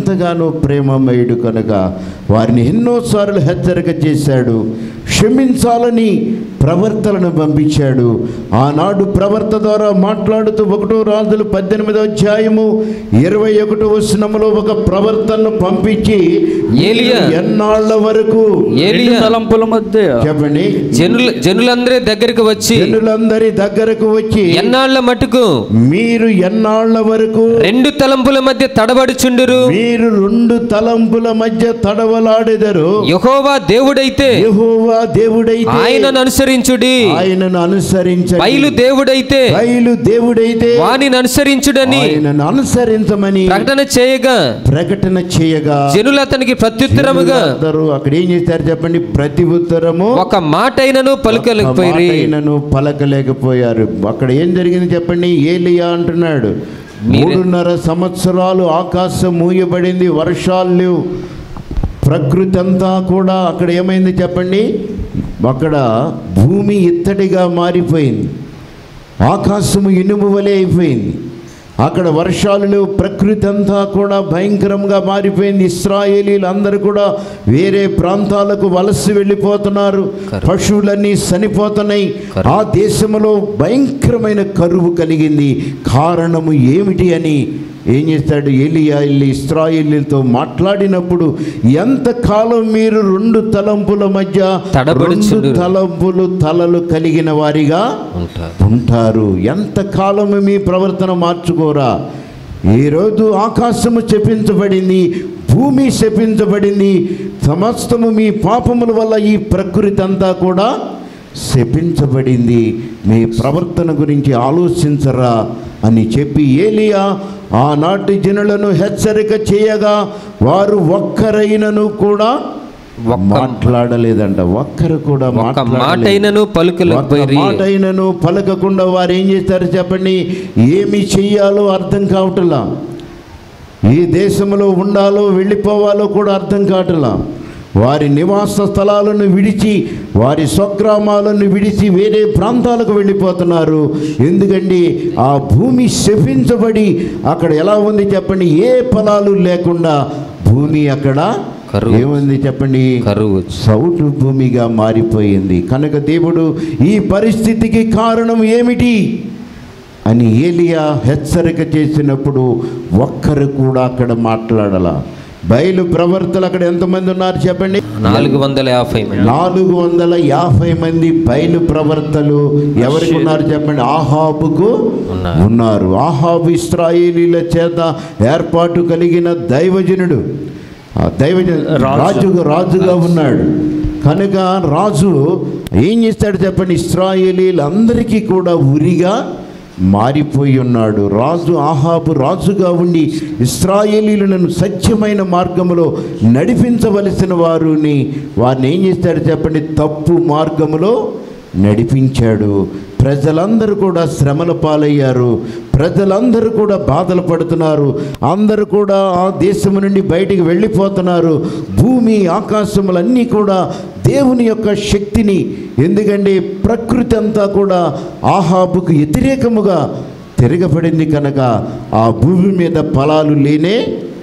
ఎంతగానో ప్రేమమయుడు కనుక వారిని ఎన్నోసార్లు హెచ్చరిక చేశాడు క్షమించాలని ప్రవర్తలను పంపించాడు ఆనాడు ప్రవర్త ద్వారా మాట్లాడుతూ ఒకటో రాజులు పద్దెనిమిదో అధ్యాయము ఇరవై ఒకటో వచనములో ఒక ప్రవర్తనను పంపించి ఏలియా. ఎన్నాళ్ళ వరకు రెండు ఏలియా తలంపుల మధ్య చెప్పండి జనుల జనులందరి దగ్గరికి వచ్చి జనులందరి దగ్గరకు వచ్చి ఎన్నాళ్ల మటుకు మీరు ఎన్నాళ్ళ వరకు రెండు తలంపుల మధ్య తడబడుచుండురు మీరు రెండు తలంపుల మధ్య తడవలాడెదరు యహోవా దేవుడైతే యెహోవా దేవుడైతే ఆయనను అనుసరించుడి ఆయనను అనుసరించండి బయలు దేవుడైతే బయలు దేవుడైతే వానిని అనుసరించుడని ఆయనను అనుసరించమని ప్రకటన చేయగా ప్రకటన చేయగా జనులు అతనికి ప్రత్యుత్తరముగా అందరూ అక్కడ ఏం చేశారు చెప్పండి ప్రతి ఉత్తరము ఒక మాట అయినను పలుకలేకపోయి మాటైనను పలకలేకపోయారు అక్కడ ఏం జరిగింది చెప్పండి ఏలియా అంటున్నాడు మూడున్నర సంవత్సరాలు ఆకాశం మూయబడింది వర్షాలు లేవు ప్రకృతి అంతా కూడా అక్కడ ఏమైంది చెప్పండి అక్కడ భూమి ఇత్తడిగా మారిపోయింది ఆకాశము ఇనుము వలె అయిపోయింది అక్కడ వర్షాలు లేవు ప్రకృతి అంతా కూడా భయంకరంగా మారిపోయింది ఇస్రాయేలీలు అందరూ కూడా వేరే ప్రాంతాలకు వలస వెళ్ళిపోతున్నారు పశువులన్నీ చనిపోతున్నాయి ఆ దేశంలో భయంకరమైన కరువు కలిగింది కారణము ఏమిటి అని ఏం చేస్తాడు ఏలియా వెళ్ళి ఇస్రాయేలీలతో మాట్లాడినప్పుడు ఎంతకాలం మీరు రెండు తలంపుల మధ్య తడబడుచుండురు. రెండు తలంపులు తలలు కలిగిన వారిగా ఉంటారు ఉంటారు ఎంతకాలము మీ ప్రవర్తన మార్చుకోరా ఈరోజు ఆకాశము చెప్పించబడింది భూమి శపించబడింది సమస్తము మీ పాపముల వల్ల ఈ ప్రకృతి అంతా కూడా శపించబడింది మీ ప్రవర్తన గురించి ఆలోచించరా అని చెప్పి ఏలియా ఆనాటి జనులను హెచ్చరిక చేయగా వారు ఒక్కరైనను కూడా ఒక్క మాట్లాడలేదంట ఒక్కరు కూడా ఒక్క మాట్లాడలేదు. మాట అయినను ఒక్క పలుకలేకపోయి మాట అయినను పలకకుండా వారు ఏం చేస్తారు చెప్పండి ఏమి చెయ్యాలో అర్థం కావటలా ఈ దేశంలో ఉండాలో వెళ్ళిపోవాలో కూడా అర్థం కావటలా వారి నివాస స్థలాలను విడిచి వారి స్వగ్రామాలను విడిచి వేరే ప్రాంతాలకు వెళ్ళిపోతున్నారు ఎందుకంటే ఆ భూమి శపించబడి అక్కడ ఎలా ఉంది చెప్పండి ఏ ఫలాలు లేకుండా భూమి అక్కడ కరువు. ఏముంది చెప్పండి కరువు వచ్చి. సౌటు భూమిగా మారిపోయింది కనుక దేవుడు ఈ పరిస్థితికి కారణం ఏమిటి అని ఏలియా హెచ్చరిక చేసినప్పుడు ఒక్కరు కూడా అక్కడ మాట్లాడాల బయలు ప్రవర్తలు అక్కడ ఎంతమంది ఉన్నారు చెప్పండి నాలుగు వందల యాభై మంది నాలుగు వందల యాభై మంది బయలు ప్రవర్తలు ఎవరికి ఉన్నారు చెప్పండి ఆహాబుకు ఉన్నారు. ఉన్నారు ఆహాబు ఇస్రాయేలీల చేత ఏర్పాటు కలిగిన దైవజనుడు ఆ దైవజన రాజు. రాజుగా రాజుగా ఉన్నాడు కనుక రాజు ఏం చేస్తాడు చెప్పండి ఇస్రాయేలీలందరికీ కూడా ఉరిగా మారిపోయి ఉన్నాడు రాజు ఆహాబు రాజుగా ఉండి ఇస్రాయేలీలను సత్యమైన మార్గములో నడిపించవలసిన వారిని వారిని ఏం చేస్తాడు చెప్పండి తప్పు మార్గములో నడిపించాడు ప్రజలందరూ కూడా శ్రమల పాలయ్యారు ప్రజలందరూ కూడా బాధలు పడుతున్నారు అందరూ కూడా ఆ దేశం నుండి బయటికి వెళ్ళిపోతున్నారు భూమి ఆకాశములన్నీ కూడా దేవుని యొక్క శక్తిని ఎందుకంటే ప్రకృతి అంతా కూడా ఆహాబుకు వ్యతిరేకముగా తిరగబడింది కనుక ఆ భూమి మీద ఫలాలు లేనే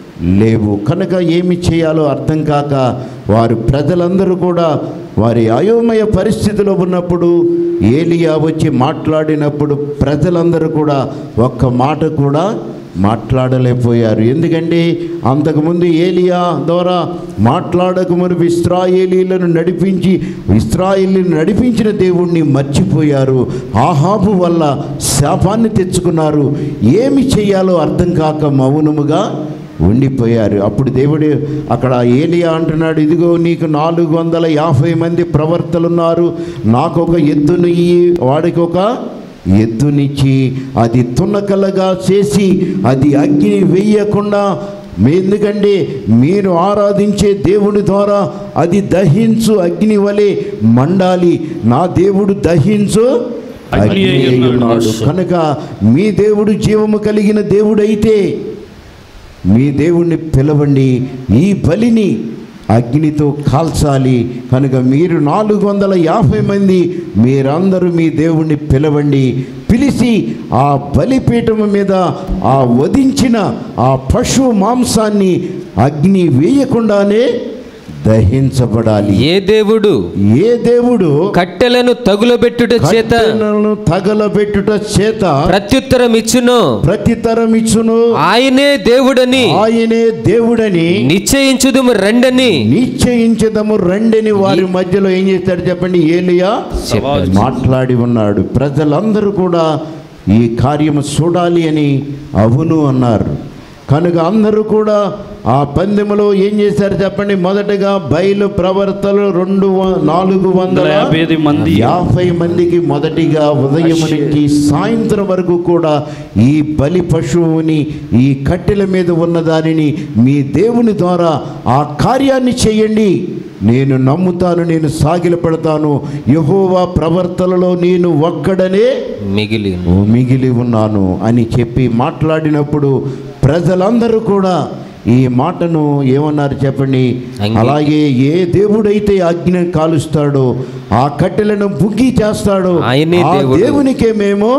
లేవు కనుక ఏమి చేయాలో అర్థం కాక వారు ప్రజలందరూ కూడా వారి అయోమయ పరిస్థితిలో ఉన్నప్పుడు ఏలియా వచ్చి మాట్లాడినప్పుడు ప్రజలందరూ కూడా ఒక్క మాట కూడా మాట్లాడలేకపోయారు ఎందుకంటే అంతకుముందు ఏలియా ద్వారా మాట్లాడక మునుపు ఇస్రాయేలీలను నడిపించి ఇస్రాయేలీలను నడిపించిన దేవుణ్ణి మర్చిపోయారు ఆహాబు వల్ల శాపాన్ని తెచ్చుకున్నారు ఏమి చేయాలో అర్థం కాక మౌనముగా ఉండిపోయారు అప్పుడు దేవుడు అక్కడ ఏలియా అంటున్నాడు ఇదిగో నీకు నాలుగు వందల యాభై మంది ప్రవర్తలున్నారు నాకు ఒక ఎద్దును ఇయ్యి వాడికి ఒక ఎద్దునిచ్చి అది తునకలగా చేసి అది అగ్ని వెయ్యకుండా మీ ఎందుకంటే మీరు ఆరాధించే దేవుని ద్వారా అది దహించు అగ్ని వలె మండాలి నా దేవుడు దహించు అగ్ని అయి ఉన్నాడు కనుక మీ దేవుడు జీవము కలిగిన దేవుడైతే మీ దేవుణ్ణి పిలవండి ఈ బలిని అగ్నితో కాల్చాలి కనుక మీరు నాలుగు వందల యాభై మంది మీరందరూ మీ దేవుణ్ణి పిలవండి పిలిచి ఆ బలిపీఠం మీద ఆ వధించిన ఆ పశువు మాంసాన్ని అగ్ని వేయకుండానే దహించబడాలి ఏ దేవుడు ఏ దేవుడు కట్టెలను తగులబెట్టుట చేత కట్టెలను తగలబెట్టుట చేత ప్రత్యుత్తరం ఇచ్చును ప్రతితరం ఇచ్చును ఆయనే దేవుడని ఆయనే దేవుడని నిశ్చయించుదుము రెండని నిశ్చయించదము రెండని వారి మధ్యలో ఏం చేస్తాడు చెప్పండి ఏలియా చెప్పాడు. మాట్లాడి ఉన్నాడు ప్రజలందరూ కూడా ఈ కార్యము చూడాలి అని అవును అన్నారు కనుక అందరూ కూడా ఆ పందెములో ఏం చేశారు చెప్పండి మొదటగా బయలు ప్రవర్తలు రెండు వ- నాలుగు వందల యాభై ఐదు మంది. యాభై మందికి మొదటిగా ఉదయం నుంచి సాయంత్రం వరకు కూడా ఈ బలి పశువుని ఈ కట్టెల మీద ఉన్న దానిని మీ దేవుని ద్వారా ఆ కార్యాన్ని చేయండి నేను నమ్ముతాను నేను సాగిలపడతాను యహోవా ప్రవర్తనలో నేను ఒక్కడనే మిగిలి మిగిలి ఉన్నాను అని చెప్పి మాట్లాడినప్పుడు ప్రజలందరూ కూడా ఈ మాటను ఏమన్నారు చెప్పండి అంగీ- అలాగే ఏ దేవుడైతే అగ్ని కాలుస్తాడో ఆ కట్టెలను బుగ్గి చేస్తాడో ఆయనే ఆ దేవుడు. దేవునికే మేము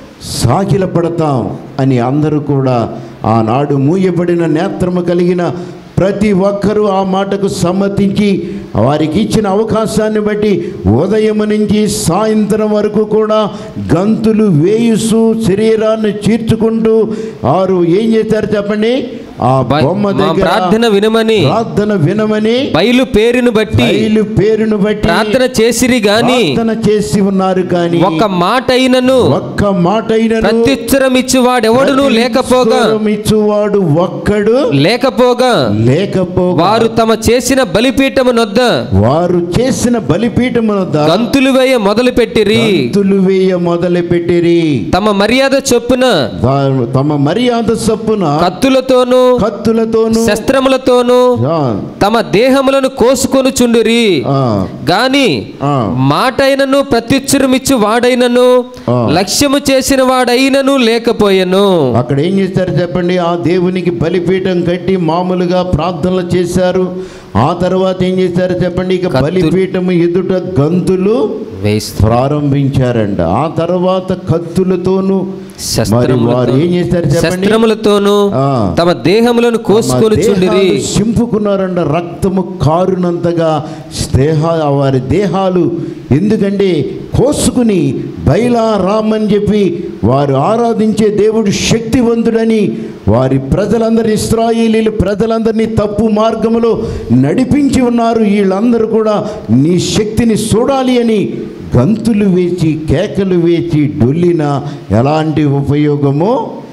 సాగిల పడతాం అని అందరూ కూడా ఆనాడు మూయబడిన నేత్రము కలిగిన ప్రతి ఒక్కరూ ఆ మాటకు సమ్మతించి వారికి ఇచ్చిన అవకాశాన్ని బట్టి ఉదయం నుంచి సాయంత్రం వరకు కూడా గంతులు వేయుస్తూ శరీరాన్ని చీర్చుకుంటూ వారు ఏం చేశారు చెప్పండి ఆ బై- బొమ్మ మా దగ్గర ప్రార్థన వినమని ప్రార్థన వినమని బయలు పేరును బట్టి బయలు పేరును బట్టి ప్రార్థన చేసిరి గాని ప్రార్థన చేసి ఉన్నారు కానీ ఒక మాట అయినను ఒక్క మాట ప్రత్యుత్తరం ఇచ్చు వాడెవడును లేకపోగా ఇచ్చువాడు ఒక్కడు లేకపోగా లేకపోగా వారు తమ చేసిన బలిపీఠము నొద్ద వారు చేసిన బలిపీఠము వద్ద గంతులు వేయ మొదలు పెట్టిరి గంతులు వేయ మొదలు పెట్టిరి తమ మర్యాద చొప్పున దా- తమ మర్యాద సప్పున కత్తులతోనూ కత్తులతోను శస్త్రములతోనూ ఆ, తమ దేహములను కోసుకొని చుండిరి ఆ, గాని ఆ. మాటైనను ప్రత్యుచ్చరమిచ్చు వాడైనను ఆ. లక్ష్యము చేసిన వాడైనను లేకపోయెను అక్కడ ఏం చేస్తారు చెప్పండి ఆ దేవునికి బలిపీఠం కట్టి మామూలుగా ప్రార్థనలు చేశారు ఆ తర్వాత ఏం చేశారు చెప్పండి ఇక కత్తు- బలిపీఠం ఎదుట గంతులు వేస్తూ ప్రారంభించారంట ఆ తర్వాత కత్తులతోను మరి వారు శస్త్రములతో ఏం చేశారు చెప్పండి శస్త్రములతోనూ ఆ. తమ దేహములను కోసుకొని తమ చుండిరి దేహాలు చింపుకున్నారంట రక్తము కారునంతగా దేహ వారి దేహాలు ఎందుకంటే కోసుకుని బయలా రామని చెప్పి వారు ఆరాధించే దేవుడు శక్తివంతుడని వారి ప్రజలందరి ఇస్రాయేలీలు ప్రజలందరినీ తప్పు మార్గములో నడిపించి ఉన్నారు వీళ్ళందరూ కూడా నీ శక్తిని చూడాలి అని గంతులు వేచి కేకలు వేచి డొల్లిన ఎలాంటి ఉపయోగమో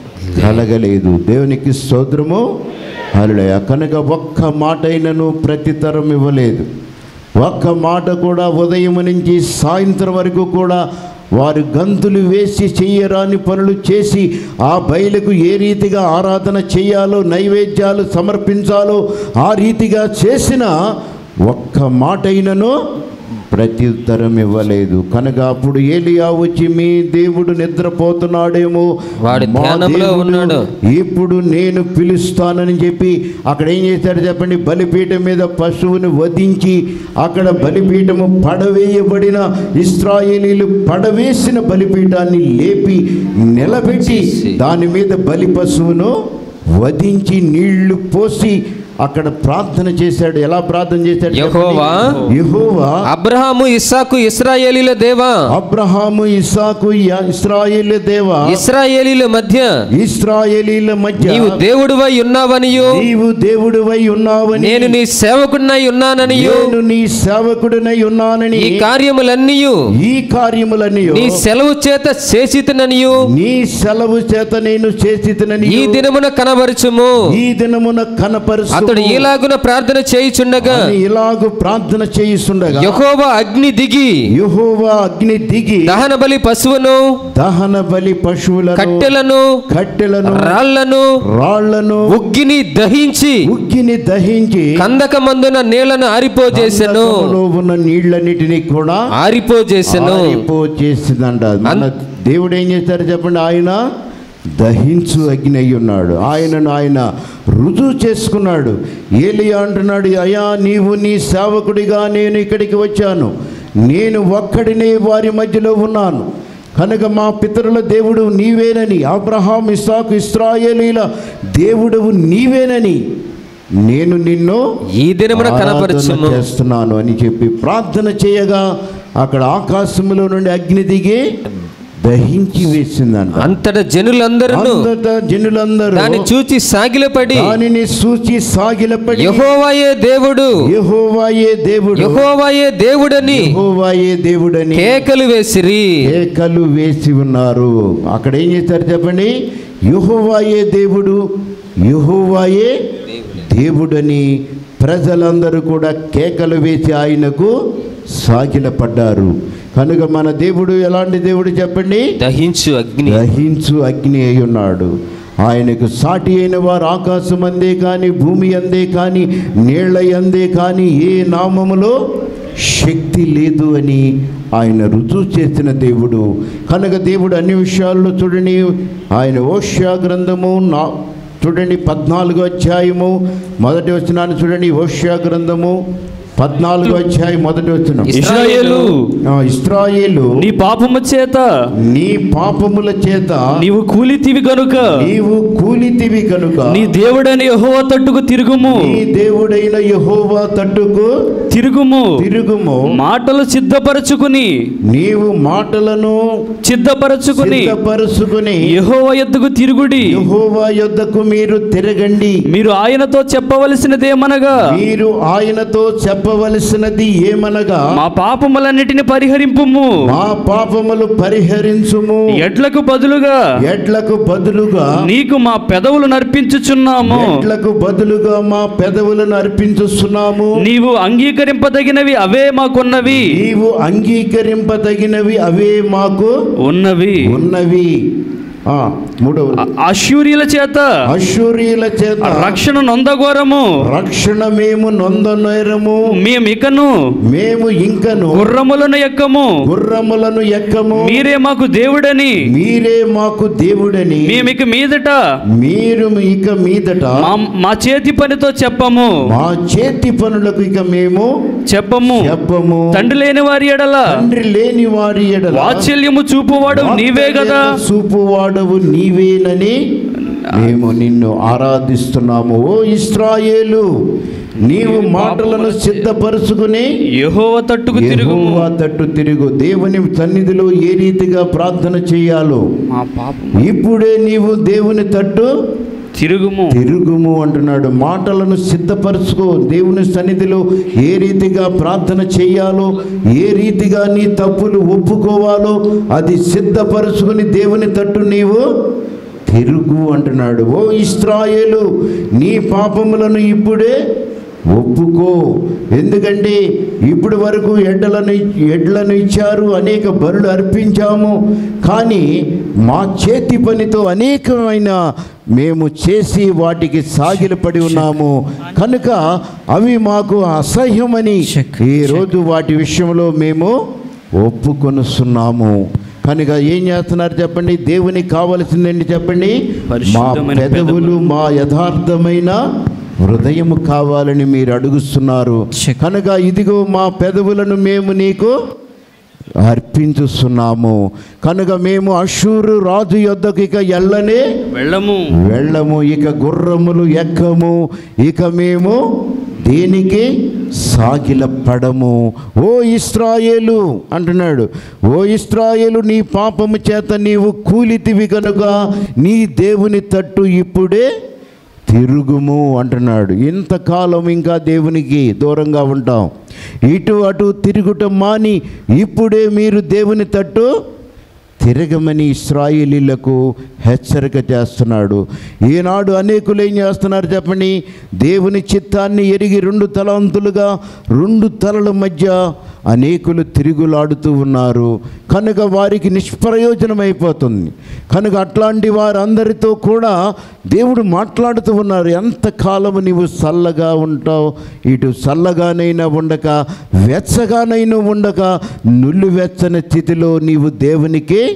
కలగలేదు దేవునికి స్తోత్రము హల్లెలూయ కనుక ఒక్క మాట అయినను ప్రతితరం ఇవ్వలేదు ఒక్క మాట కూడా ఉదయం నుంచి సాయంత్రం వరకు కూడా వారు గంతులు వేసి చెయ్యరాని పనులు చేసి ఆ బయలుకు ఏ రీతిగా ఆరాధన చేయాలో నైవేద్యాలు సమర్పించాలో ఆ రీతిగా చేసిన ఒక్క మాట అయినను ప్రత్యుత్తరం ఇవ్వలేదు కనుక అప్పుడు ఏలియా వచ్చి మీ దేవుడు నిద్రపోతున్నాడేమో వాడు మా ధ్యానంలో దేవుడు ఉన్నాడు. ఇప్పుడు నేను పిలుస్తానని చెప్పి అక్కడ ఏం చేశాడు చెప్పండి బలిపీఠం మీద పశువుని వధించి అక్కడ బలిపీఠము పడవేయబడిన ఇస్రాయేలీలు పడవేసిన బలిపీఠాన్ని లేపి నిలబెట్టి దాని మీద బలి పశువును వధించి నీళ్లు పోసి అక్కడ ప్రార్థన చేశాడు ఎలా ప్రార్థన చేశాడు యెహోవా, యహోవా అబ్రహాము ఇస్సాకు ఇస్రాయేలీల దేవా అబ్రహాము ఇసాకు ఇస్రాయేల్ దేవా ఇస్రాయేలీల మధ్య ఇస్రాయేలీల మధ్య నీవు దేవుడివై ఉన్నావనియు నీవు దేవుడివై ఉన్నావని నేను నీ సేవకుడినై ఉన్నాననియు నేను నీ సేవకుడినై ఉన్నానని ఈ కార్యములన్నీయు ఈ కార్యములని నీ సెలవు చేత చేసితననియు నీ సెలవు చేత నేను చేసితనని ఈ దినమున కనబరుచుము ఈ దినమున కనపరుచు అతడు ఈలాగున ప్రార్థన చేయుచుండగా అని ఇలాగు ప్రార్థన చేయిస్తుండగా యెహోవా అగ్ని దిగి యెహోవా అగ్ని దిగి దహన బలి పశువును దహన బలి పశువులను కట్టెలను కట్టెలను రాళ్లను రాళ్లను ఉగ్గిని దహించి ఉగ్గిని దహించి కందకమందున నీళ్లను ఆరిపోజేసెను కందకములో ఉన్న నీళ్ళన్నిటినీ కూడా ఆరిపోజేసెను ఆరిపో చేసిందంట మన దేవుడు ఏం చేశారు చెప్పండి ఆయన దహించు అగ్ని అయి ఉన్నాడు ఆయనను ఆయన రుజువు చేసుకున్నాడు ఏలియా అంటున్నాడు అయా నీవు నీ సేవకుడిగా నేను ఇక్కడికి వచ్చాను నేను ఒక్కడినే వారి మధ్యలో ఉన్నాను కనుక మా పితరుల దేవుడు నీవేనని అబ్రహాం ఇస్సాకు ఇస్రాయేలీల దేవుడవు నీవేనని నేను నిన్ను ఈ దినమున ఆరాధన కనపరచుము చేస్తున్నాను అని చెప్పి ప్రార్థన చేయగా అక్కడ ఆకాశములో నుండి అగ్ని దిగి దహించి వేసిందంట అంతట జనులందరూ అంతటా జనులందరూ దాన్ని చూచి సాగిలపడి దానిని సూచి సాగిలపడి యహోవాయే దేవుడు యెహోవాయే దేవుడు యహోవాయే దేవుడని యెహోవాయే దేవుడని కేకలు వేసిరి కేకలు వేసి ఉన్నారు అక్కడ ఏం చేశారు చెప్పండి యెహోవాయే దేవుడు యెహోవాయే దేవుడని ప్రజలందరూ కూడా కేకలు వేసి ఆయనకు సాగిలపడ్డారు కనుక మన దేవుడు ఎలాంటి దేవుడు చెప్పండి దహించు అగ్ని గ్రహించు అగ్ని అయి ఉన్నాడు ఆయనకు సాటి అయిన వారు ఆకాశం అందే కానీ భూమి అందే కానీ నీళ్ల అందే కానీ ఏ నామములో శక్తి లేదు అని ఆయన రుజువు చేసిన దేవుడు కనుక దేవుడు అన్ని విషయాల్లో చూడండి ఆయన ఓష్యా గ్రంథము నా చూడండి పద్నాలుగో అధ్యాయము మొదటి వచనాన్ని చూడండి ఓష్యా గ్రంథము పద్నాలుగో అధ్యాయం మొదటి వచనం ఇస్రాయేలు ఆ, ఇస్రాయేలు నీ పాపము చేత నీ పాపముల చేత నీవు కూలితివి గనుక నీవు కూలితివి కనుక నీ దేవుడని యెహోవా తట్టుకు తిరుగుము నీ దేవుడైన యెహోవా తట్టుకు తిరుగుము తిరుగుము మాటలు సిద్ధపరచుకుని నీవు మాటలను సిద్ధపరచుకుని సిద్ధపరుచుకుని యెహోవా ఎద్దుకు తిరుగుడి యెహోవా యొద్దకు మీరు తిరగండి మీరు ఆయనతో చెప్పవలసినదేమనగా మీరు ఆయనతో చెప్పవలసినది ఏమనగా మా పాపములన్నిటిని పరిహరింపుము మా పాపములు పరిహరించుము ఎడ్లకు బదులుగా ఎడ్లకు బదులుగా నీకు మా పెదవులు నర్పించుచున్నాము ఎడ్లకు బదులుగా మా పెదవులను అర్పించుస్తున్నాము నీవు అంగీకరింపదగినవి అవే మాకున్నవి నీవు అంగీకరింపదగినవి అవే మాకు ఉన్నవి ఉన్నవి ఆ, మూడవ అ- అశ్షూరీయుల చేత అశూరియుల చేత రక్షణ నొందగోరము రక్షణ మేము నొందనేరము మేమికను మేము ఇంకను గుర్రములను ఎక్కము గుర్రములను ఎక్కము మీరే మాకు దేవుడని మీరే మాకు దేవుడని మేమిక మీదట మీరు ఇక మీదట మా మా చేతి పనితో చెప్పము మా చేతి పనులకు ఇక మేము చెప్పము చెప్పము తండ్రి లేని వారి ఎడల తండ్రి లేని వారి ఎడల వాత్సల్యము చూపువాడు నీవే కదా చూపువాడవు నీవేనని మేము నిన్ను ఆరాధిస్తున్నాము ఓ ఇస్రాయేలు నీవు మాటలను సిద్ధపరుచుకుని యెహోవ తట్టుకు తిరుగుము యెహోవా తట్టు తిరుగు దేవుని సన్నిధిలో ఏ రీతిగా ప్రార్థన చేయాలో మా పాపం ఇప్పుడే నీవు దేవుని తట్టు తిరుగుము తిరుగుము అంటున్నాడు మాటలను సిద్ధపరచుకో దేవుని సన్నిధిలో ఏ రీతిగా ప్రార్థన చేయాలో ఏ రీతిగా నీ తప్పులు ఒప్పుకోవాలో అది సిద్ధపరచుకొని దేవుని తట్టు నీవు తిరుగు అంటున్నాడు ఓ ఇస్రాయేలు నీ పాపములను ఇప్పుడే ఒప్పుకో ఎందుకంటే ఇప్పటి వరకు ఎడ్డలను ఎడ్లను ఇచ్చారు అనేక బరులు అర్పించాము కానీ మా చేతి పనితో అనేకమైన మేము చేసి వాటికి సాగిలపడి ఉన్నాము కనుక అవి మాకు అసహ్యమని ఈరోజు వాటి విషయంలో మేము ఒప్పుకొనుస్తున్నాము కనుక ఏం చేస్తున్నారు చెప్పండి దేవునికి కావలసిందండి చెప్పండి మా పరిశుద్ధమైన పెదవులు మా యథార్థమైన హృదయము కావాలని మీరు అడుగుతున్నారు కనుక ఇదిగో మా పెదవులను మేము నీకు అర్పించుస్తున్నాము కనుక మేము అశూరు రాజు యొద్దకు ఇక ఎల్లనే వెళ్ళము వెళ్ళము ఇక గుర్రములు ఎక్కము ఇక మేము దేనికి సాగిలపడము ఓ ఇస్రాయేలు అంటున్నాడు ఓ ఇస్రాయేలు నీ పాపము చేత నీవు కూలితివి కనుక నీ దేవుని తట్టు ఇప్పుడే తిరుగుము అంటున్నాడు ఇంతకాలం ఇంకా దేవునికి దూరంగా ఉంటాం ఇటు అటు తిరుగుట మాని ఇప్పుడే మీరు దేవుని తట్టు తిరగమని ఇస్రాయేలీలకు హెచ్చరిక చేస్తున్నాడు ఈనాడు అనేకులు ఏం చేస్తున్నారు చెప్పండి దేవుని చిత్తాన్ని ఎరిగి రెండు తలంతులుగా రెండు తలల మధ్య అనేకులు తిరుగులాడుతూ ఉన్నారు కనుక వారికి నిష్ప్రయోజనమైపోతుంది కనుక అట్లాంటి వారందరితో కూడా దేవుడు మాట్లాడుతూ ఉన్నారు ఎంతకాలము నీవు చల్లగా ఉంటావు ఇటు చల్లగానైనా ఉండక వెచ్చగానైనా ఉండక నుల్లు వెచ్చని స్థితిలో నీవు దేవునికి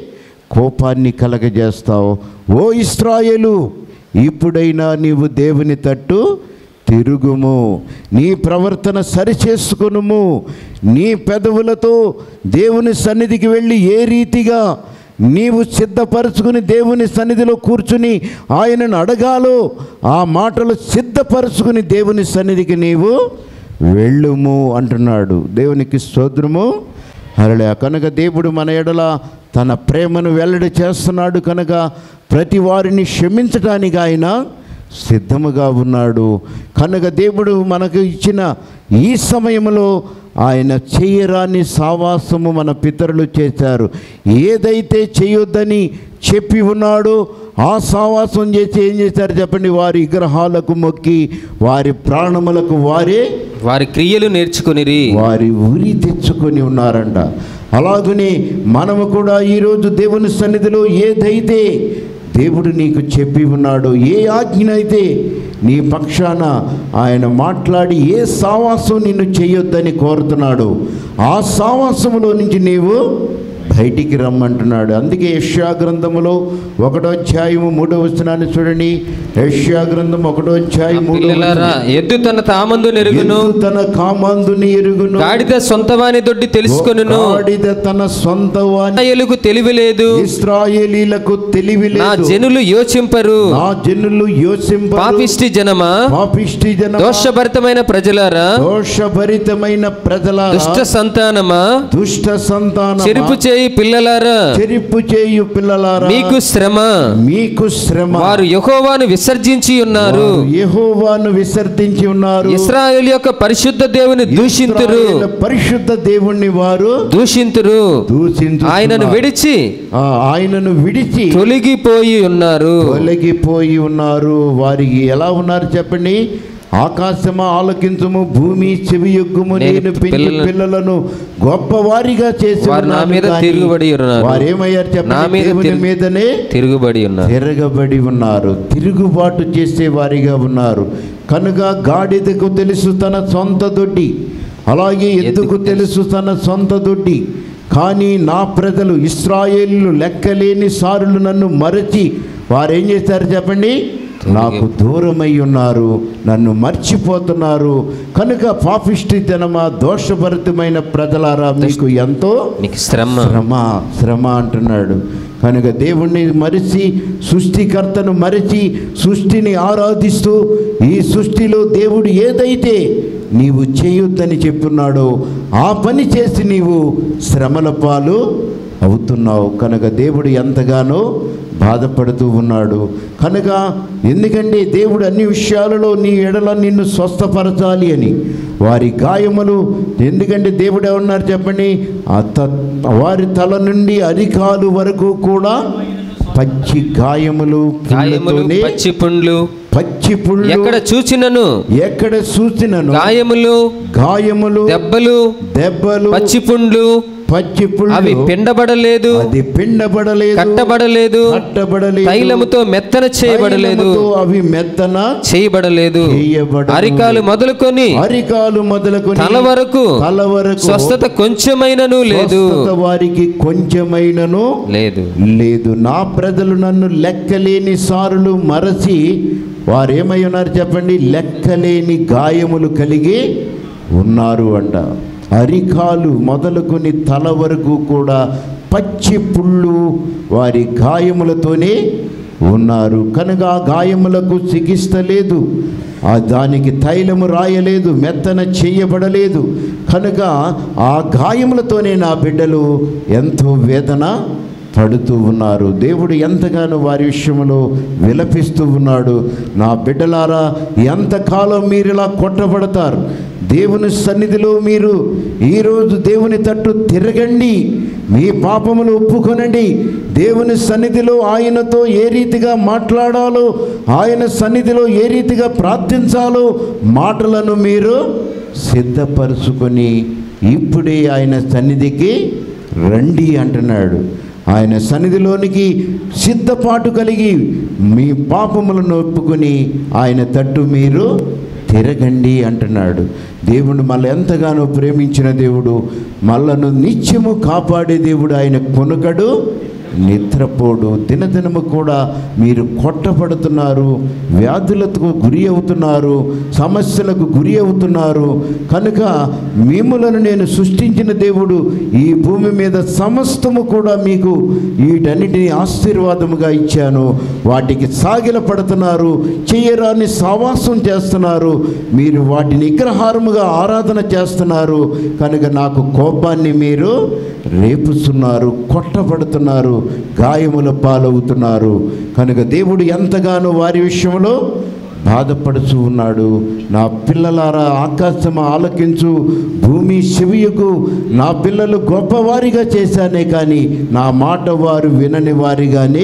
కోపాన్ని కలగజేస్తావు ఓ ఇస్రాయేలు ఇప్పుడైనా నీవు దేవుని తట్టు తిరుగుము నీ ప్రవర్తన సరిచేసుకునుము నీ పెదవులతో దేవుని సన్నిధికి వెళ్ళి ఏ రీతిగా నీవు సిద్ధపరచుకుని దేవుని సన్నిధిలో కూర్చుని ఆయనను అడగాలో ఆ మాటలు సిద్ధపరచుకుని దేవుని సన్నిధికి నీవు వెళ్ళుము అంటున్నాడు దేవునికి స్తోత్రము అరలే కనుక దేవుడు మన ఎడల తన ప్రేమను వెల్లడి చేస్తున్నాడు కనుక ప్రతి వారిని క్షమించటానికి ఆయన సిద్ధముగా ఉన్నాడు కనుక దేవుడు మనకు ఇచ్చిన ఈ సమయంలో ఆయన చేయరాని సావాసము మన పితరులు చేశారు ఏదైతే చేయొద్దని చెప్పి ఉన్నాడో ఆ సావాసం చేసి ఏం చేశారు చెప్పండి వారి విగ్రహాలకు మొక్కి వారి ప్రాణములకు వారే వారి క్రియలు నేర్చుకునిరి వారి ఉరి తెచ్చుకొని ఉన్నారంట అలాగనే మనము కూడా ఈరోజు దేవుని సన్నిధిలో ఏదైతే దేవుడు నీకు చెప్పి ఉన్నాడో ఏ ఆజ్ఞ అయితే నీ పక్షాన ఆయన మాట్లాడి ఏ సావాసం నిన్ను చేయొద్దని కోరుతున్నాడు ఆ సావాసములో నుంచి నీవు బయటికి రమ్మంటున్నాడు అందుకే యష్యా గ్రంథములో ఒకటో అధ్యాయము మూడో వచనాన్ని చూడండి యష్యా గ్రంథం ఒకటో అధ్యాయం మూడో పిల్లలారా వచనం. ఎద్దు తన తామందు నెరుగును ఎద్దు తన కామాందుని ఎరుగును గాడిద సొంతవాని దొడ్డి తెలుసుకొనును గాడిద తన సొంత వాని ఇస్రాయేలుకు తెలివి లేదు ఇస్రాయేలీలకు తెలివి నా లేదు జనులు యోచింపరు నా జనులు యోసింప పాపిష్టి జనమా పాపిష్టి జన దోషభరితమైన ప్రజలారా దోషభరితమైన ప్రజల దుష్ట సంతానమా దుష్ట సంతాన చెరుపు చేయి పిల్లలారా చెరిపు చేయు పిల్లలారా మీకు శ్రమ మీకు శ్రమ వారు యెహోవాను విసర్జించి ఉన్నారు వారు యెహోవాను విసర్జించి ఉన్నారు ఇస్రాయేల్ యొక్క పరిశుద్ధ దేవుని దూషింతురు ఇశ్రాయేలు పరిశుద్ధ దేవుణ్ణి వారు దూషింతురు దూషించు ఆయనను విడిచి ఆయనను విడిచి తొలగిపోయి ఉన్నారు తొలగిపోయి ఉన్నారు వారికి ఎలా ఉన్నారు చెప్పండి ఆకాశమా ఆలకించము భూమి చెవి యొగ్గుము నేను నేను పెంచి పిల్లలను- పిల్లలను గొప్పవారిగా చేసి వారు నా ఉన్నాను మీద కానీ తిరుగుబడి ఉన్నారు. వారు ఏమయ్యారు నా చెప్పండి మీద దేవుని తిరుగు- మీదనే తిరుగుబడి ఉన్నారు తిరగబడి ఉన్నారు తిరుగుబాటు చేసే వారిగా ఉన్నారు కనుక గాడిదకు తెలుసు తన సొంత దొడ్డి అలాగే ఎద్దుకు తెలుసు తన సొంత దొడ్డి కానీ నా ప్రజలు ఇస్రాయేళ్ళు లెక్కలేని సారులు నన్ను మరచి వారు ఏం చేశారు చెప్పండి నాకు దూరమై ఉన్నారు నన్ను మర్చిపోతున్నారు కనుక పాపిష్టి జనమా దోషభరితమైన ప్రజలారా మీకు ఎంతో నీకు శ్రమ శ్రమ శ్రమ అంటున్నాడు కనుక దేవుణ్ణి మరిచి సృష్టికర్తను మరిచి సృష్టిని ఆరాధిస్తూ ఈ సృష్టిలో దేవుడు ఏదైతే నీవు చేయొద్దని చెప్పున్నాడో ఆ పని చేసి నీవు శ్రమల పాలు అవుతున్నావు కనుక దేవుడు ఎంతగానో బాధపడుతూ ఉన్నాడు కనుక ఎందుకంటే దేవుడు అన్ని విషయాలలో నీ ఎడల నిన్ను స్వస్థపరచాలి అని వారి గాయములు ఎందుకంటే దేవుడు ఏమన్నారు చెప్పండి ఆ త- వారి తల నుండి అరికాలు వరకు కూడా పచ్చి గాయములు గాయములు పుళ్ళతోనే పచ్చి పుండ్లు పచ్చి పుళ్ళు ఎక్కడ చూచినను ఎక్కడ చూసినను గాయములు గాయములు దెబ్బలు దెబ్బలు పచ్చి పుండ్లు పచ్చి అవి పుళ్ళు పిండబడలేదు అది పిండబడలేదు కట్టబడలేదు కట్టబడలేదు తైలముతో మెత్తన చేయబడలేదు తైలముతో అవి మెత్తన చేయబడలేదు చేయబడలేదు. అరికాలు మొదలుకొని అరికాలు మొదలుకొని తల వరకు తల వరకు స్వస్థత కొంచెమైనను లేదు స్వస్థత వారికి కొంచెమైనను లేదు లేదు నా ప్రజలు నన్ను లెక్కలేని సారులు మరచి వారు ఏమై ఉన్నారు చెప్పండి లెక్కలేని గాయములు కలిగి ఉన్నారు అంట అరికాలు మొదలుకొని తల వరకు కూడా పచ్చి పుళ్ళు వారి గాయములతోనే ఉన్నారు కనుక ఆ గాయములకు చికిత్స లేదు ఆ దానికి తైలము రాయలేదు మెత్తన చెయ్యబడలేదు కనుక ఆ గాయములతోనే నా బిడ్డలు ఎంతో వేదన పడుతూ ఉన్నారు దేవుడు ఎంతగానో వారి విషయంలో విలపిస్తూ ఉన్నాడు నా బిడ్డలారా ఎంతకాలం మీరు ఇలా కొట్టబడతారు దేవుని సన్నిధిలో మీరు ఈరోజు దేవుని తట్టు తిరగండి మీ పాపములు ఒప్పుకొనండి దేవుని సన్నిధిలో ఆయనతో ఏ రీతిగా మాట్లాడాలో ఆయన సన్నిధిలో ఏ రీతిగా ప్రార్థించాలో మాటలను మీరు సిద్ధపరచుకొని ఇప్పుడే ఆయన సన్నిధికి రండి అంటున్నాడు ఆయన సన్నిధిలోనికి సిద్ధపాటు కలిగి మీ పాపములను ఒప్పుకొని ఆయన తట్టు మీరు తిరగండి అంటున్నాడు దేవుడు మళ్ళీ ఎంతగానో ప్రేమించిన దేవుడు మళ్ళను నిత్యము కాపాడే దేవుడు ఆయన కొనుకడు నిద్రపోడు దినదినము కూడా మీరు కొట్టబడుతున్నారు వ్యాధులకు గురి అవుతున్నారు సమస్యలకు గురి అవుతున్నారు కనుక మిమ్మలను నేను సృష్టించిన దేవుడు ఈ భూమి మీద సమస్తము కూడా మీకు వీటన్నిటిని ఆశీర్వాదముగా ఇచ్చాను వాటికి సాగిల పడుతున్నారు చేయరాని సావాసం చేస్తున్నారు మీరు వాటిని విగ్రహారముగా ఆరాధన చేస్తున్నారు కనుక నాకు కోపాన్ని మీరు రేపుస్తున్నారు కొట్టబడుతున్నారు గాయముల పాలవుతున్నారు కనుక దేవుడు ఎంతగానో వారి విషయంలో బాధపడుచు ఉన్నాడు నా పిల్లలారా ఆకాశం ఆలకించు భూమి శివుయకు నా పిల్లలు గొప్పవారిగా చేశానే కానీ నా మాట వారు వినని వారిగానే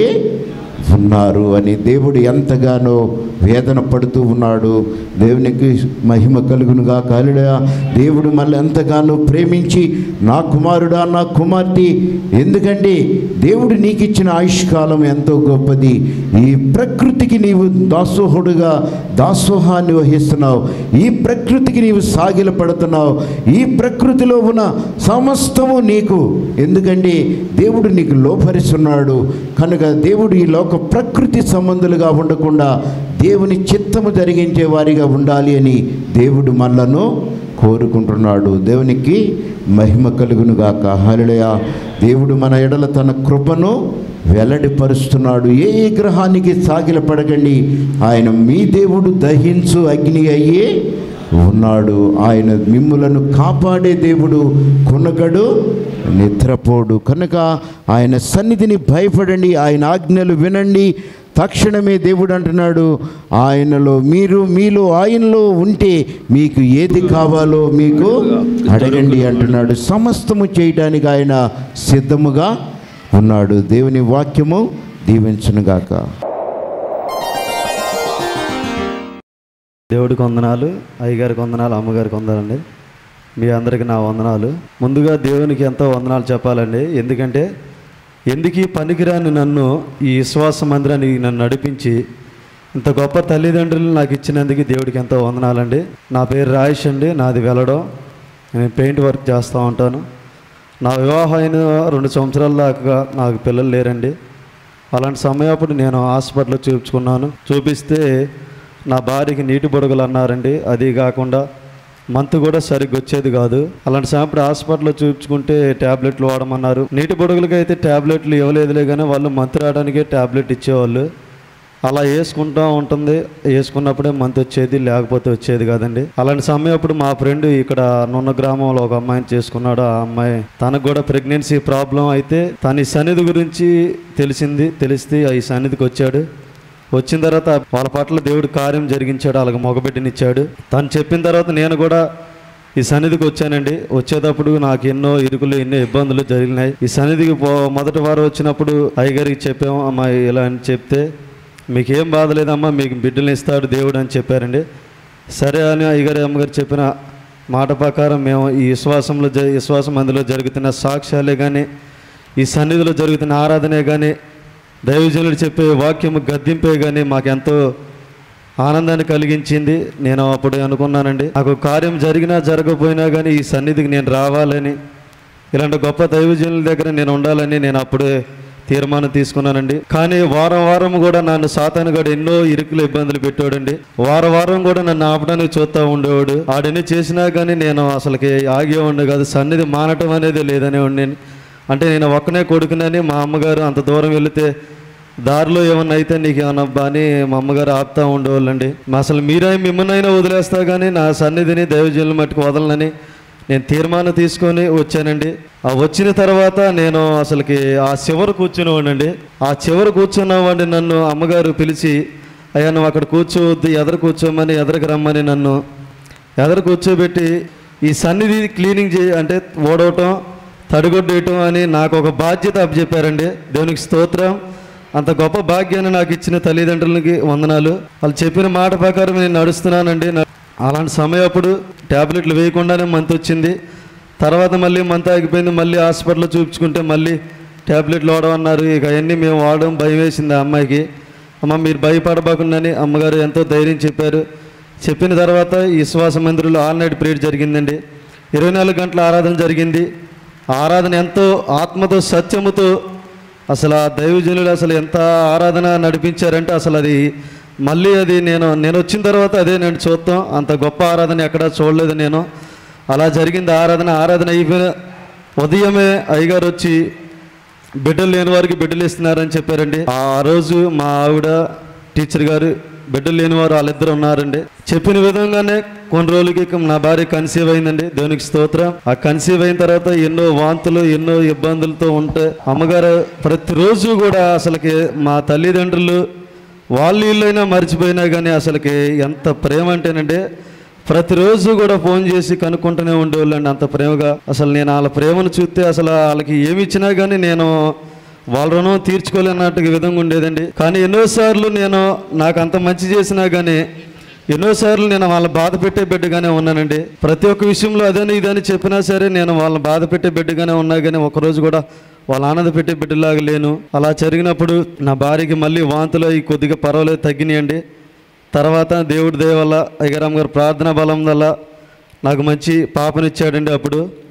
ఉన్నారు అని దేవుడు ఎంతగానో వేదన పడుతూ ఉన్నాడు దేవునికి మహిమ కలుగునుగా కాలుడా దేవుడు మళ్ళీ ఎంతగానో ప్రేమించి నా కుమారుడా నా కుమార్తె ఎందుకంటే దేవుడు నీకు ఇచ్చిన ఆయుష్కాలం ఎంతో గొప్పది ఈ ప్రకృతికి నీవు దాసోహుడుగా దాసోహాన్ని వహిస్తున్నావు ఈ ప్రకృతికి నీవు సాగిల పడుతున్నావు ఈ ప్రకృతిలో ఉన్న సమస్తము నీకు ఎందుకంటే దేవుడు నీకు లోపరిస్తున్నాడు కనుక దేవుడు ఈ లోక ప్రకృతి సంబంధులుగా ఉండకుండా దేవుని చిత్తము జరిగించే వారిగా ఉండాలి అని దేవుడు మనలను కోరుకుంటున్నాడు దేవునికి మహిమ కలుగును గాక హల్లెలూయ దేవుడు మన ఎడల తన కృపను వెల్లడిపరుస్తున్నాడు ఏ ఏ గ్రహానికి సాగిల పడకండి ఆయన మీ దేవుడు దహించు అగ్ని అయ్యే ఉన్నాడు ఆయన మిమ్ములను కాపాడే దేవుడు కొనగడు నిద్రపోడు కనుక ఆయన సన్నిధిని భయపడండి ఆయన ఆజ్ఞలు వినండి తక్షణమే దేవుడు అంటున్నాడు ఆయనలో మీరు మీలో ఆయనలో ఉంటే మీకు ఏది కావాలో మీకు అడగండి అంటున్నాడు సమస్తము చేయడానికి ఆయన సిద్ధముగా ఉన్నాడు దేవుని వాక్యము దీవించునుగాక దేవుడికి వందనాలు అయ్యగారికి వందనాలు అమ్మగారికి వందనాలండి మీ అందరికి నా వందనాలు ముందుగా దేవునికి ఎంతో వందనాలు చెప్పాలండి ఎందుకంటే ఎందుకు ఈ పనికిరాని నన్ను ఈ విశ్వాస మందిరానికి నన్ను నడిపించి ఇంత గొప్ప తల్లిదండ్రులు నాకు ఇచ్చినందుకు దేవుడికి ఎంతో వందనాలండి నా పేరు రాయేష్ అండి నాది వెళ్ళడం నేను పెయింట్ వర్క్ చేస్తూ ఉంటాను నా వివాహం అయిన రెండు సంవత్సరాల దాకా నాకు పిల్లలు లేరండి అలాంటి సమయప్పుడు నేను హాస్పిటల్లో చూపించుకున్నాను చూపిస్తే నా భార్యకి నీటి బుడగలు అన్నారండి అది కాకుండా మంత్ కూడా సరిగ్గా వచ్చేది కాదు అలాంటి సమయప్పుడు హాస్పిటల్లో చూపించుకుంటే ట్యాబ్లెట్లు వాడమన్నారు నీటి బుడగలకి అయితే ట్యాబ్లెట్లు ఇవ్వలేదులే కానీ వాళ్ళు మంత్ రావడానికే ట్యాబ్లెట్ ఇచ్చేవాళ్ళు అలా వేసుకుంటూ ఉంటుంది వేసుకున్నప్పుడే మంత్ వచ్చేది లేకపోతే వచ్చేది కాదండి అలాంటి సమయం అప్పుడు మా ఫ్రెండ్ ఇక్కడ నున్న గ్రామంలో ఒక అమ్మాయిని చేసుకున్నాడు ఆ అమ్మాయి తనకు కూడా ప్రెగ్నెన్సీ ప్రాబ్లం అయితే తన ఈ సన్నిధి గురించి తెలిసింది తెలిస్తే ఈ సన్నిధికి వచ్చాడు వచ్చిన తర్వాత వాళ్ళ పట్ల దేవుడు కార్యం జరిగించాడు అలాగ మగబిడ్డనిచ్చాడు తను చెప్పిన తర్వాత నేను కూడా ఈ సన్నిధికి వచ్చానండి వచ్చేటప్పుడు నాకు ఎన్నో ఇరుకులు ఎన్నో ఇబ్బందులు జరిగినాయి ఈ సన్నిధికి పో మొదటి వారం వచ్చినప్పుడు అయ్యగారికి చెప్పాము అమ్మా ఇలా అని చెప్తే మీకేం బాధ లేదమ్మా మీకు బిడ్డలు ఇస్తాడు దేవుడు అని చెప్పారండి సరే అని అయ్యగారి అమ్మగారు చెప్పిన మాట ప్రకారం మేము ఈ విశ్వాసంలో జ విశ్వాసం అందులో జరుగుతున్న సాక్ష్యాలే కానీ ఈ సన్నిధిలో జరుగుతున్న ఆరాధనే కానీ దైవజనుడు చెప్పే వాక్యము గద్దింపే కానీ మాకెంతో ఆనందాన్ని కలిగించింది నేను అప్పుడు అనుకున్నానండి నాకు కార్యం జరిగినా జరగకపోయినా కానీ ఈ సన్నిధికి నేను రావాలని ఇలాంటి గొప్ప దైవజనుల దగ్గర నేను ఉండాలని నేను అప్పుడే తీర్మానం తీసుకున్నానండి కానీ వారం వారం కూడా నన్ను సాతానుగాడు ఎన్నో ఇరుకులు ఇబ్బందులు పెట్టాడండి వారం వారం కూడా నన్ను ఆపడానికి చూస్తూ ఉండేవాడు ఆడని చేసినా కానీ నేను అసలుకి ఆగే ఉండే కాదు సన్నిధి మానటం అనేది లేదనే ఉండి అంటే నేను ఒక్కనే కొడుకునని మా అమ్మగారు అంత దూరం వెళితే దారిలో ఏమన్నా అయితే నీకు ఏమన్నా అబ్బా అని మా అమ్మగారు ఆపుతా ఉండేవాళ్ళండి మా అసలు మీరే మిమ్మల్నైనా వదిలేస్తా కానీ నా సన్నిధిని దైవజనుల మట్టుకు వదలనని నేను తీర్మానం తీసుకొని వచ్చానండి ఆ వచ్చిన తర్వాత నేను అసలుకి ఆ చివర కూర్చునేవాడినండి ఆ చివర కూర్చున్నవాడిని నన్ను అమ్మగారు పిలిచి అయ్యా నువ్వు అక్కడ కూర్చోవద్దు ఎదరు కూర్చోమని ఎదరికి రమ్మని నన్ను ఎదరు కూర్చోబెట్టి ఈ సన్నిధి క్లీనింగ్ చేయ అంటే ఓడవటం తడిగొడ్డేయటం అని నాకు ఒక బాధ్యత అప్పచెప్పారండి దేవునికి స్తోత్రం అంత గొప్ప భాగ్యాన్ని నాకు ఇచ్చిన తల్లిదండ్రులకి వందనాలు వాళ్ళు చెప్పిన మాట ప్రకారం నేను నడుస్తున్నానండి న- అలాంటి సమయం అప్పుడు ట్యాబ్లెట్లు వేయకుండానే మంత్ వచ్చింది తర్వాత మళ్ళీ మంత్ ఆగిపోయింది మళ్ళీ హాస్పిటల్లో చూపించుకుంటే మళ్ళీ ట్యాబ్లెట్లు వాడమన్నారు ఇక అవన్నీ మేము వాడడం భయం వేసింది ఆ అమ్మాయికి అమ్మ మీరు భయపడబోకుండాని అమ్మగారు ఎంతో ధైర్యం చెప్పారు చెప్పిన తర్వాత ఈ విశ్వాస మందిరంలో ఆల్ నైట్ ప్రేయర్ జరిగిందండి ఇరవై నాలుగు గంటల ఆరాధన జరిగింది ఆ ఆరాధన ఎంతో ఆత్మతో సత్యముతో అసలు ఆ దైవజనులు అసలు ఎంత ఆరాధన నడిపించారంటే అసలు అది మళ్ళీ అది నేను నేను వచ్చిన తర్వాత అదే నేను చూస్తాం అంత గొప్ప ఆరాధన ఎక్కడా చూడలేదు నేను అలా జరిగింది ఆరాధన ఆరాధన అయిపోయిన ఉదయమే అయ్యగారు వచ్చి బిడ్డలు లేని వారికి బిడ్డలు ఇస్తున్నారని చెప్పారండి ఆ రోజు మా ఆవిడ టీచర్ గారు బిడ్డలు లేని వారు వాళ్ళిద్దరు ఉన్నారండి చెప్పిన విధంగానే కొన్ని రోజులకి ఇక నా భార్య కన్సీవ్ అయిందండి దేవునికి స్తోత్రం ఆ కన్సీవ్ అయిన తర్వాత ఎన్నో వాంతులు ఎన్నో ఇబ్బందులతో ఉంటే అమ్మగారు ప్రతిరోజు కూడా అసలుకి మా తల్లిదండ్రులు వాళ్ళు ఇల్లైనా మర్చిపోయినా కానీ అసలుకి ఎంత ప్రేమ అంటేనంటే ప్రతిరోజు కూడా ఫోన్ చేసి కనుక్కుంటూనే ఉండేవాళ్ళండి అంత ప్రేమగా అసలు నేను వాళ్ళ ప్రేమను చూస్తే అసలు వాళ్ళకి ఏమి ఇచ్చినా కానీ నేను వాళ్ళ రుణం తీర్చుకోలేనట్టుగా విధంగా ఉండేదండి కానీ ఎన్నోసార్లు నేను నాకు అంత మంచి చేసినా కానీ ఎన్నోసార్లు నేను వాళ్ళ బాధ పెట్టే బిడ్డగానే ఉన్నానండి ప్రతి ఒక్క విషయంలో అదని ఇదని చెప్పినా సరే నేను వాళ్ళని బాధ పెట్టే బిడ్డగానే ఉన్నా కానీ ఒకరోజు కూడా వాళ్ళ ఆనంద పెట్టే బిడ్డలాగా లేను అలా జరిగినప్పుడు నా భార్యకి మళ్ళీ వాంతులు అవి కొద్దిగా పర్వాలేదు తగ్గినాయండి తర్వాత దేవుడి దయ వల్ల అయ్యగారాం గారు ప్రార్థనా బలం వల్ల నాకు మంచి పాపనిచ్చాడండి అప్పుడు